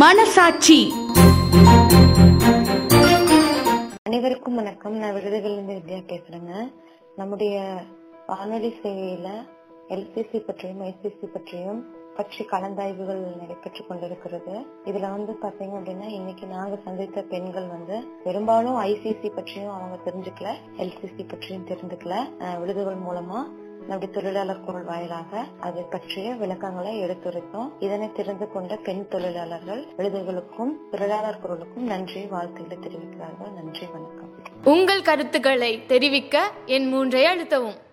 மனசாட்சி அனைவருக்கும் வணக்கம் நான் விருதுகளிலிருந்து வித்யா பேசுறேங்க நம்முடைய வானொலி சேவையில எல்சிசி பற்றியும் ஐசிசி பற்றியும் பற்றி கலந்தாய்வுகள் நடைபெற்றுக் கொண்டிருக்கிறது இதுல வந்து பாத்தீங்க அப்படின்னா இன்னைக்கு நாங்க சந்தித்த பெண்கள் வந்து பெரும்பாலும் ஐசிசி பற்றியும் அவங்க தெரிஞ்சுக்கல எல்சிசி பற்றியும் தெரிஞ்சுக்கல அஹ் விருதுகள் மூலமா நம்முடைய தொழிலாளர் குரல் வாயிலாக அதை பற்றிய விளக்கங்களை எடுத்துரைத்தோம் இதனை தெரிந்து கொண்ட பெண் தொழிலாளர்கள் விருதுகளுக்கும் தொழிலாளர் குரலுக்கும் நன்றி வாழ்த்துக்களை தெரிவிக்கிறார்கள் நன்றி வணக்கம் உங்கள் கருத்துக்களை தெரிவிக்க என் மூன்றை அழுத்தவும்